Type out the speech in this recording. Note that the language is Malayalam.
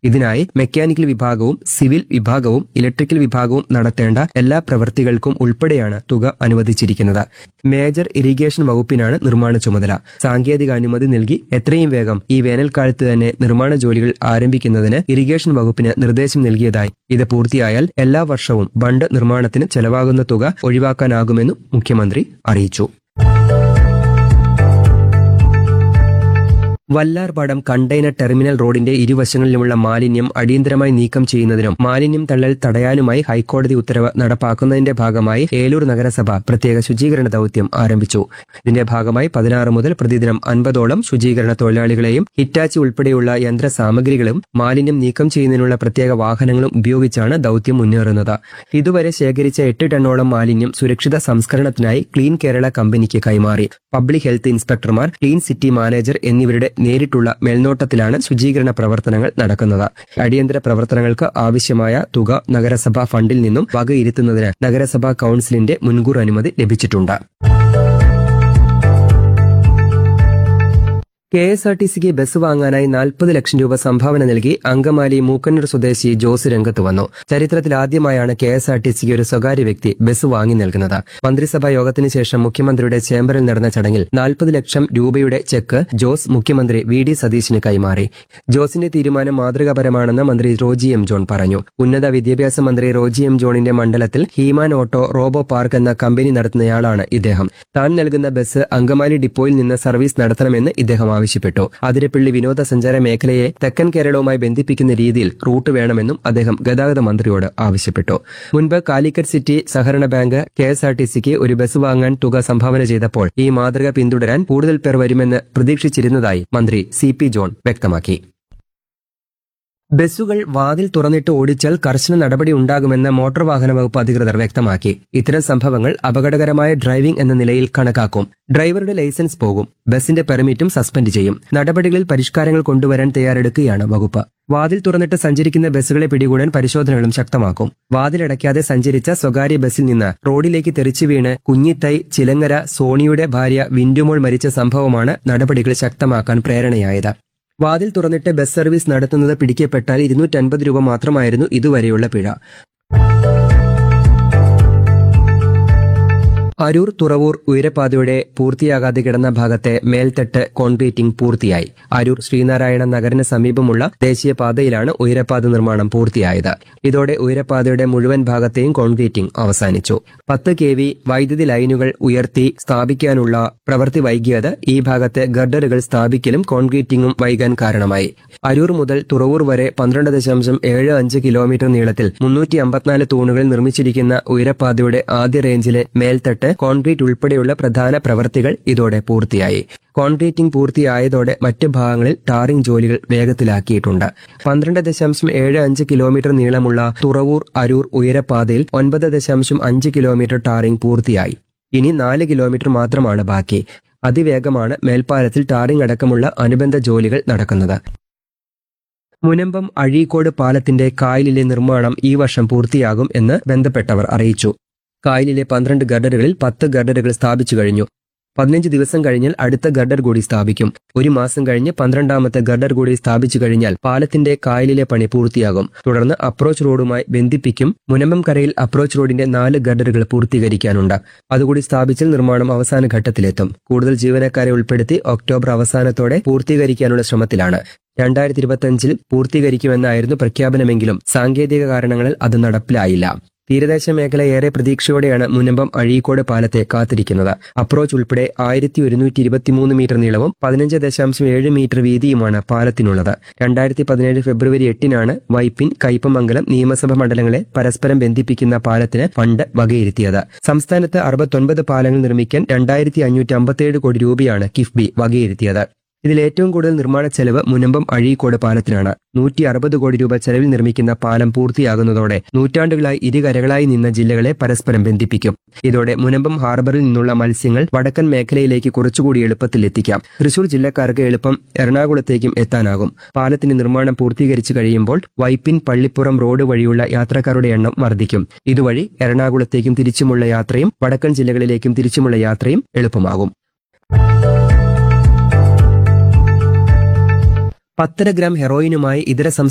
ഇതിനായി മെക്കാനിക്കൽ വിഭാഗവും സിവിൽ വിഭാഗവും ഇലക്ട്രിക്കൽ വിഭാഗവും നടത്തേണ്ട എല്ലാ പ്രവൃത്തികൾക്കും ഉൾപ്പെടെയാണ് തുക അനുവദിച്ചിരിക്കുന്നത് മേജർ ഇറിഗേഷൻ വകുപ്പിനാണ് നിർമ്മാണ ചുമതല സാങ്കേതിക അനുമതി നൽകി എത്രയും വേഗം ഈ വേനൽക്കാലത്ത് തന്നെ നിർമ്മാണ ജോലികൾ ആരംഭിക്കുന്നതിന് ഇറിഗേഷൻ വകുപ്പിന് നിർദ്ദേശം നൽകിയതായി ഇത് പൂർത്തിയായാൽ എല്ലാ വർഷവും ബണ്ട് നിർമ്മാണത്തിന് ചെലവാകുന്ന തുക ഒഴിവാക്കാനാകുമെന്നും മുഖ്യമന്ത്രി അറിയിച്ചു വല്ലാർപാടം കണ്ടെയ്നർ ടെർമിനൽ റോഡിന്റെ ഇരുവശങ്ങളിലുമുള്ള മാലിന്യം അടിയന്തരമായി നീക്കം ചെയ്യുന്നതിനും മാലിന്യം തള്ളൽ തടയാനുമായി ഹൈക്കോടതി ഉത്തരവ് നടപ്പാക്കുന്നതിന്റെ ഭാഗമായി ഏലൂർ നഗരസഭ പ്രത്യേക ശുചീകരണ ദൌത്യം ആരംഭിച്ചു ഇതിന്റെ ഭാഗമായി പതിനാറ് മുതൽ പ്രതിദിനം അൻപതോളം ശുചീകരണ തൊഴിലാളികളെയും ഹിറ്റാച്ചി ഉൾപ്പെടെയുള്ള യന്ത്ര സാമഗ്രികളും മാലിന്യം നീക്കം ചെയ്യുന്നതിനുള്ള പ്രത്യേക വാഹനങ്ങളും ഉപയോഗിച്ചാണ് ദൌത്യം മുന്നേറുന്നത് ഇതുവരെ ശേഖരിച്ച എട്ട് ടണ്ണോളം മാലിന്യം സുരക്ഷിത സംസ്കരണത്തിനായി ക്ലീൻ കേരള കമ്പനിക്ക് കൈമാറി പബ്ലിക് ഹെൽത്ത് ഇൻസ്പെക്ടർമാർ ക്ലീൻ സിറ്റി മാനേജർ എന്നിവരുടെ നേരിട്ടുള്ള മേൽനോട്ടത്തിലാണ് ശുചീകരണ പ്രവർത്തനങ്ങൾ നടക്കുന്നത് അടിയന്തര പ്രവർത്തനങ്ങൾക്ക് ആവശ്യമായ തുക നഗരസഭാ ഫണ്ടിൽ നിന്നും വകയിരുത്തുന്നതിന് നഗരസഭാ കൌൺസിലിന്റെ മുൻകൂർ അനുമതി ലഭിച്ചിട്ടുണ്ട് കെ എസ് ആർ ടി സിക്ക് ബസ് വാങ്ങാനായി നാൽപ്പത് ലക്ഷം രൂപ സംഭാവന നൽകി അങ്കമാലി മൂക്കന്നൂർ സ്വദേശി ജോസ് രംഗത്ത് വന്നു ചരിത്രത്തിൽ ആദ്യമായാണ് കെ എസ് ആർ ടി സിക്ക് ഒരു സ്വകാര്യ വ്യക്തി ബസ് വാങ്ങി നൽകുന്നത് മന്ത്രിസഭാ യോഗത്തിന് ശേഷം മുഖ്യമന്ത്രിയുടെ ചേംബറിൽ നടന്ന ചടങ്ങിൽ നാൽപ്പത് ലക്ഷം രൂപയുടെ ചെക്ക് ജോസ് മുഖ്യമന്ത്രി വി ഡി സതീശിന് കൈമാറി ജോസിന്റെ തീരുമാനം മാതൃകാപരമാണെന്ന് മന്ത്രി റോജി എം ജോൺ പറഞ്ഞു ഉന്നത വിദ്യാഭ്യാസ മന്ത്രി റോജി എം ജോണിന്റെ മണ്ഡലത്തിൽ ഹീമാൻ ഓട്ടോ റോബോ പാർക്ക് എന്ന കമ്പനി നടത്തുന്നയാളാണ് ഇദ്ദേഹം താൻ നൽകുന്ന ബസ് അങ്കമാലി ഡിപ്പോയിൽ നിന്ന് സർവീസ് നടത്തണമെന്ന് ഇദ്ദേഹം ആവശ്യപ്പെട്ടു അതിരപ്പള്ളി വിനോദസഞ്ചാര മേഖലയെ തെക്കൻ കേരളവുമായി ബന്ധിപ്പിക്കുന്ന രീതിയിൽ റൂട്ട് വേണമെന്നും അദ്ദേഹം ഗതാഗത മന്ത്രിയോട് ആവശ്യപ്പെട്ടു മുൻപ് കാലിക്കറ്റ് സിറ്റി സഹകരണ bank K S R T സിക്ക് ഒരു ബസ് വാങ്ങാൻ തുക സംഭാവന ചെയ്തപ്പോൾ ഈ മാതൃക പിന്തുടരാൻ കൂടുതൽ പേർ വരുമെന്ന് പ്രതീക്ഷിച്ചിരുന്നതായി മന്ത്രി സി പി ജോൺ വ്യക്തമാക്കി ബസ്സുകൾ വാതിൽ തുറന്നിട്ട് ഓടിച്ചാൽ കർശന നടപടി ഉണ്ടാകുമെന്ന് മോട്ടോർ വാഹന വകുപ്പ് അധികൃതർ വ്യക്തമാക്കി ഇത്തരം സംഭവങ്ങൾ അപകടകരമായ ഡ്രൈവിംഗ് എന്ന നിലയിൽ കണക്കാക്കും ഡ്രൈവറുടെ ലൈസൻസ് പോകും ബസിന്റെ പെർമിറ്റും സസ്പെൻഡ് ചെയ്യും നടപടികളിൽ പരിഷ്കാരങ്ങൾ കൊണ്ടുവരാൻ തയ്യാറെടുക്കുകയാണ് വകുപ്പ് വാതിൽ തുറന്നിട്ട് സഞ്ചരിക്കുന്ന ബസ്സുകളെ പിടികൂടാൻ പരിശോധനകളും ശക്തമാക്കും വാതിലടയ്ക്കാതെ സഞ്ചരിച്ച സ്വകാര്യ ബസ്സിൽ നിന്ന് റോഡിലേക്ക് തെറിച്ചു വീണ് കുഞ്ഞിത്തൈ ചിലങ്ങര സോണിയുടെ ഭാര്യ വിൻഡുമോൾ മരിച്ച സംഭവമാണ് നടപടികൾ ശക്തമാക്കാൻ പ്രേരണയായത് വാതിൽ തുറന്നിട്ട് ബസ് സർവീസ് നടത്തുന്നത് പിടിക്കപ്പെട്ടാൽ ഇരുന്നൂറ്റൻപത് രൂപ മാത്രമായിരുന്നു ഇതുവരെയുള്ള പിഴ അരൂർ തുറവൂർ ഉയരപ്പാതയുടെ പൂർത്തിയാകാതെ കിടന്ന ഭാഗത്തെ മേൽത്തട്ട് കോൺക്രീറ്റിംഗ് പൂർത്തിയായി അരൂർ ശ്രീനാരായണ നഗറിന് സമീപമുള്ള ദേശീയപാതയിലാണ് ഉയരപ്പാത നിർമ്മാണം പൂർത്തിയായത് ഇതോടെ ഉയരപ്പാതയുടെ മുഴുവൻ ഭാഗത്തെയും കോൺക്രീറ്റിംഗ് അവസാനിച്ചു പത്ത് കെ വി വൈദ്യുതി ലൈനുകൾ ഉയർത്തി സ്ഥാപിക്കാനുള്ള പ്രവൃത്തി വൈകിയത് ഈ ഭാഗത്തെ ഗർഡറുകൾ സ്ഥാപിക്കലും കോൺക്രീറ്റിംഗും വൈകാൻ കാരണമായി അരൂർ മുതൽ തുറവൂർ വരെ പന്ത്രണ്ട് ദശാംശം ഏഴ് അഞ്ച് കിലോമീറ്റർ നീളത്തിൽ മുന്നൂറ്റി അമ്പത്തിനാല് തൂണുകൾ നിർമ്മിച്ചിരിക്കുന്ന ഉയരപ്പാതയുടെ ആദ്യ റേഞ്ചിലെ മേൽത്തട്ട് കോൺക്രീറ്റ് ഉൾപ്പെടെയുള്ള പ്രധാന പ്രവൃത്തികൾ ഇതോടെ പൂർത്തിയായി കോൺക്രീറ്റിംഗ് പൂർത്തിയായതോടെ മറ്റ് ഭാഗങ്ങളിൽ ടാറിംഗ് ജോലികൾ വേഗത്തിലാക്കിയിട്ടുണ്ട് പന്ത്രണ്ട് ദശാംശം ഏഴ് അഞ്ച് കിലോമീറ്റർ നീളമുള്ള തുറവൂർ അരൂർ ഉയരപ്പാതയിൽ ഒൻപത് ദശാംശം അഞ്ച് കിലോമീറ്റർ ടാറിംഗ് പൂർത്തിയായി ഇനി നാല് കിലോമീറ്റർ മാത്രമാണ് ബാക്കി അതിവേഗമാണ് മേൽപ്പാലത്തിൽ ടാറിംഗ് അടക്കമുള്ള അനുബന്ധ ജോലികൾ നടക്കുന്നത് മുനമ്പം അഴീക്കോട് പാലത്തിന്റെ കായലിലെ നിർമ്മാണം ഈ വർഷം പൂർത്തിയാകും എന്ന് ബന്ധപ്പെട്ടവർ അറിയിച്ചു കായലിലെ പന്ത്രണ്ട് ഗർഡറുകളിൽ പത്ത് ഗർഡറുകൾ സ്ഥാപിച്ചു കഴിഞ്ഞു പതിനഞ്ച് ദിവസം കഴിഞ്ഞാൽ അടുത്ത ഗർഡർ കൂടി സ്ഥാപിക്കും ഒരു മാസം കഴിഞ്ഞ് പന്ത്രണ്ടാമത്തെ ഗർഡർ കൂടി സ്ഥാപിച്ചു കഴിഞ്ഞാൽ പാലത്തിന്റെ കായലിലെ പണി പൂർത്തിയാകും തുടർന്ന് അപ്രോച്ച് റോഡുമായി ബന്ധിപ്പിക്കും മുനമ്പം കരയിൽ അപ്രോച്ച് റോഡിന്റെ നാല് ഗർഡറുകൾ പൂർത്തീകരിക്കാനുണ്ട് അതുകൂടി സ്ഥാപിച്ചാൽ നിർമ്മാണം അവസാന ഘട്ടത്തിലെത്തും കൂടുതൽ ജീവനക്കാരെ ഉൾപ്പെടുത്തി ഒക്ടോബർ അവസാനത്തോടെ പൂർത്തീകരിക്കാനുള്ള ശ്രമത്തിലാണ് രണ്ടായിരത്തി ഇരുപത്തിയഞ്ചിൽ പൂർത്തീകരിക്കുമെന്നായിരുന്നു പ്രഖ്യാപനമെങ്കിലും സാങ്കേതിക കാരണങ്ങളിൽ അത് നടപ്പിലായില്ല തീരദേശ മേഖല ഏറെ പ്രതീക്ഷയോടെയാണ് മുനമ്പം അഴീക്കോട് പാലത്തെ കാത്തിരിക്കുന്നത് അപ്രോച്ച് ഉൾപ്പെടെ ആയിരത്തി ഒരുന്നൂറ്റി ഇരുപത്തിമൂന്ന് മീറ്റർ നീളവും പതിനഞ്ച് ദശാംശം ഏഴ് മീറ്റർ വീതിയുമാണ് പാലത്തിനുള്ളത് രണ്ടായിരത്തി പതിനേഴ് ഫെബ്രുവരി എട്ടിനാണ് വൈപ്പിൻ കയ്പമംഗലം നിയമസഭാ മണ്ഡലങ്ങളെ പരസ്പരം ബന്ധിപ്പിക്കുന്ന പാലത്തിന് ഫണ്ട് വകയിരുത്തിയത് സംസ്ഥാനത്ത് അറുപത്തൊൻപത് പാലങ്ങൾ നിർമ്മിക്കാൻ രണ്ടായിരത്തി അഞ്ഞൂറ്റി അമ്പത്തിയേഴ് കോടി രൂപയാണ് കിഫ്ബി വകയിരുത്തിയത് ഇതിൽ ഏറ്റവും കൂടുതൽ നിർമ്മാണ ചെലവ് മുനമ്പം അഴീക്കോട് പാലത്തിനാണ് നൂറ്റി അറുപത് കോടി രൂപ ചെലവിൽ നിർമ്മിക്കുന്ന പാലം പൂർത്തിയാകുന്നതോടെ നൂറ്റാണ്ടുകളായി ഇരുകരകളായി നിന്ന ജില്ലകളെ പരസ്പരം ബന്ധിപ്പിക്കും ഇതോടെ മുനമ്പം ഹാർബറിൽ നിന്നുള്ള മത്സ്യങ്ങൾ വടക്കൻ മേഖലയിലേക്ക് കുറച്ചുകൂടി എളുപ്പത്തിൽ എത്തിക്കാം തൃശൂർ ജില്ലക്കാർക്ക് എളുപ്പം എറണാകുളത്തേക്കും എത്താനാകും പാലത്തിന്റെ നിർമ്മാണം പൂർത്തീകരിച്ചു കഴിയുമ്പോൾ വൈപ്പിൻ പള്ളിപ്പുറം റോഡ് വഴിയുള്ള യാത്രക്കാരുടെ എണ്ണം വർദ്ധിക്കും ഇതുവഴി എറണാകുളത്തേക്കും തിരിച്ചുമുള്ള യാത്രയും വടക്കൻ ജില്ലകളിലേക്കും തിരിച്ചുമുള്ള യാത്രയും എളുപ്പമാകും പത്തര ഗ്രാം ഹെറോയിനുമായി ഇതര